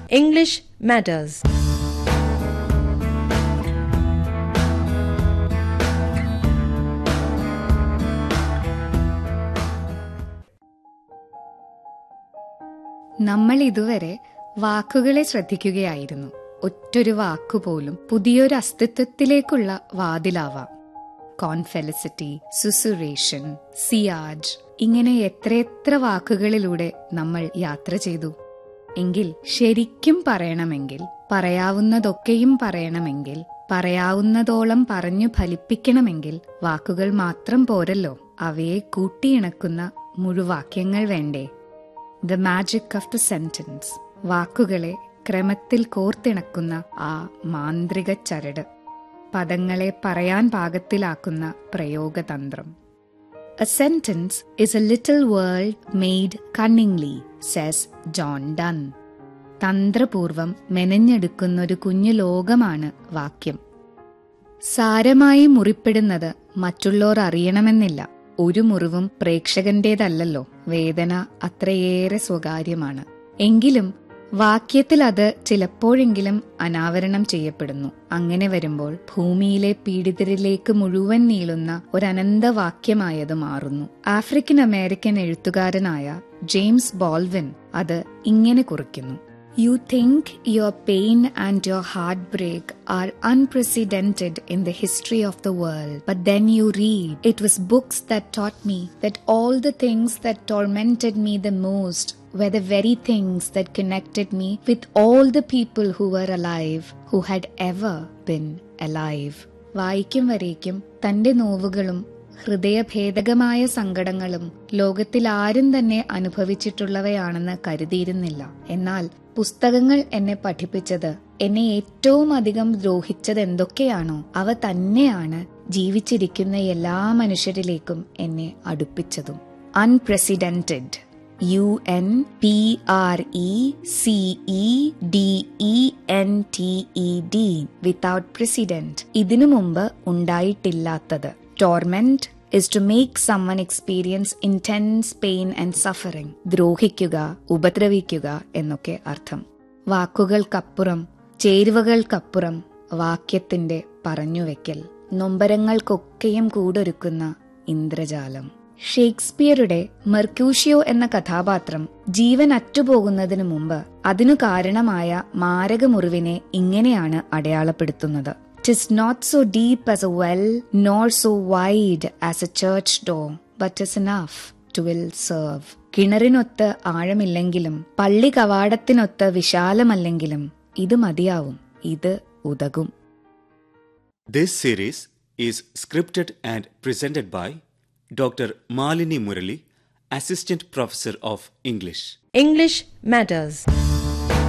English Matters. നമ്മൾ ഇതുവരെ വാക്കുകളെ ശ്രദ്ധിക്കുകയായിരുന്നു ഒറ്റൊരു വാക്കുപോലും പുതിയൊരു അസ്തിത്വത്തിലേക്കുള്ള വാതിലാവാം കോൺഫെലിസിറ്റി സുസുറേഷൻ സിയാജ് ഇങ്ങനെ എത്രയെത്ര വാക്കുകളിലൂടെ നമ്മൾ യാത്ര ചെയ്തു എങ്കിൽ ശരിക്കും പറയണമെങ്കിൽ പറയാവുന്നതൊക്കെയും പറയണമെങ്കിൽ പറയാവുന്നതോളം പറഞ്ഞു ഫലിപ്പിക്കണമെങ്കിൽ വാക്കുകൾ മാത്രം പോരല്ലോ അവയെ കൂട്ടിയിണക്കുന്ന മുഴുവാക്യങ്ങൾ വേണ്ടേ the magic of the sentence വാക്കുകളെ ക്രമത്തിൽ കോർത്തിണക്കുന്ന ആ മാന്ത്രിക ചരട് പദങ്ങളെ പറയാൻ പാകത്തിലാക്കുന്ന പ്രയോഗതന്ത്രം A sentence is a little world made cunningly, says John Donne. തന്ത്രപൂർവം മെനഞ്ഞെടുക്കുന്ന ഒരു കുഞ്ഞു ലോകമാണ് വാക്യം സാരമായി മുറിപ്പെടുന്നത് മറ്റുള്ളവർ അറിയണമെന്നില്ല ഒരു മുറിവും പ്രേക്ഷകന്റേതല്ലല്ലോ വേദന അത്രയേറെ സ്വകാര്യമാണ് എങ്കിലും വാക്യത്തിൽ അത് ചിലപ്പോഴെങ്കിലും അനാവരണം ചെയ്യപ്പെടുന്നു അങ്ങനെ വരുമ്പോൾ ഭൂമിയിലെ പീഡിതരിലേക്ക് മുഴുവൻ നീളുന്ന ഒരു അനന്തവാക്യമായത് മാറുന്നു ആഫ്രിക്കൻ അമേരിക്കൻ എഴുത്തുകാരനായ ജെയിംസ് ബോൾവിൻ അത് ഇങ്ങനെ കുറിക്കുന്നു You think your pain and your heartbreak are unprecedented in the history of the world, but then you read, It was books that taught me that all the things that tormented me the most were the very things that connected me with all the people who were alive, who had ever been alive. വായിക്കും വരേക്കും തന്റെ നോവുകളും ഹൃദയഭേദകമായ സങ്കടങ്ങളും ലോകത്തിൽ ആരും തന്നെ അനുഭവിച്ചിട്ടുള്ളവയാണെന്ന് കരുതിയിരുന്നില്ല എന്നാൽ പുസ്തകങ്ങൾ എന്നെ പഠിപ്പിച്ചത് എന്നെ ഏറ്റവും അധികം ദ്രോഹിച്ചത് എന്തൊക്കെയാണോ അവ തന്നെയാണ് ജീവിച്ചിരിക്കുന്ന എല്ലാ മനുഷ്യരിലേക്കും എന്നെ അടുപ്പിച്ചതും unprecedented U N P R E C E D E N T E D without president ഇതിനു മുമ്പ് ഉണ്ടായിട്ടില്ലാത്തത് torment is to make someone experience intense pain and suffering. ദ്രോഹിക്കുക ഉപദ്രവിക്കുക എന്നൊക്കെ അർത്ഥം വാക്കുകൾക്കപ്പുറം ചേരുവകൾക്കപ്പുറം വാക്യത്തിന്റെ പറഞ്ഞുവെക്കൽ നൊമ്പരങ്ങൾക്കൊക്കെയും കൂടൊരുക്കുന്ന ഇന്ദ്രജാലം ഷേക്സ്പിയറുടെ മെർക്യൂഷ്യോ എന്ന കഥാപാത്രം ജീവൻ അറ്റുപോകുന്നതിനു മുമ്പ് അതിനു കാരണമായ മാരകമുറിവിനെ ഇങ്ങനെയാണ് അടയാളപ്പെടുത്തുന്നത് Tis not so deep as a well, nor so wide as a church door, but is enough to will serve. കിണറിനൊത്ത് ആഴമില്ലെങ്കിലും പള്ളി കവാടത്തിനൊത്ത് വിശാലമല്ലെങ്കിലും ഇത് മതിയാവും ഇത് ഉതകും This series is scripted and presented by Dr. Malini Murali, Assistant Professor of English. English Matters.